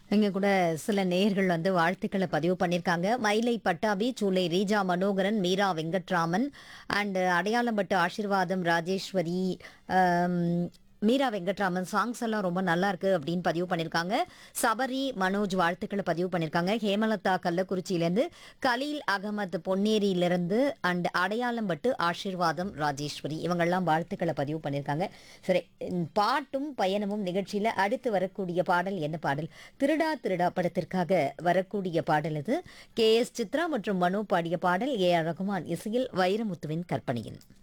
இங்க கூட சில நேயர்கள் வந்து வாழ்த்துக்களை பதிவு பண்ணியிருக்காங்க மயிலை பட்டாபி சூளை ரீஜா மனோகரன் மீரா வெங்கட்ராமன் அண்ட் அடையாளம்பட்டு ஆசீர்வாதம் ராஜேஸ்வரி ஆம், மீரா வெங்கட்ராமன் சாங்ஸ் எல்லாம் ரொம்ப நல்லா இருக்கு அப்படின்னு பதிவு பண்ணியிருக்காங்க சபரி மனோஜ் வாழ்த்துக்களை பதிவு பண்ணியிருக்காங்க ஹேமலதா கள்ளக்குறிச்சியிலேருந்து கலீல் அகமது பொன்னேரியிலிருந்து அண்ட் அடையாளம்பட்டு ஆசீர்வாதம் ராஜேஸ்வரி இவங்கெல்லாம் வாழ்த்துக்களை பதிவு பண்ணியிருக்காங்க சரி இந்த பாட்டும் பயணமும் நிகழ்ச்சியில் அடுத்து வரக்கூடிய பாடல் என்ன பாடல் திருடா திருடா படத்திற்காக வரக்கூடிய பாடல் இது கே எஸ் சித்ரா மற்றும் மனோ பாடிய பாடல் ஏ ஆர் ரகுமான் இசையில் வைரமுத்துவின் கற்பனையில்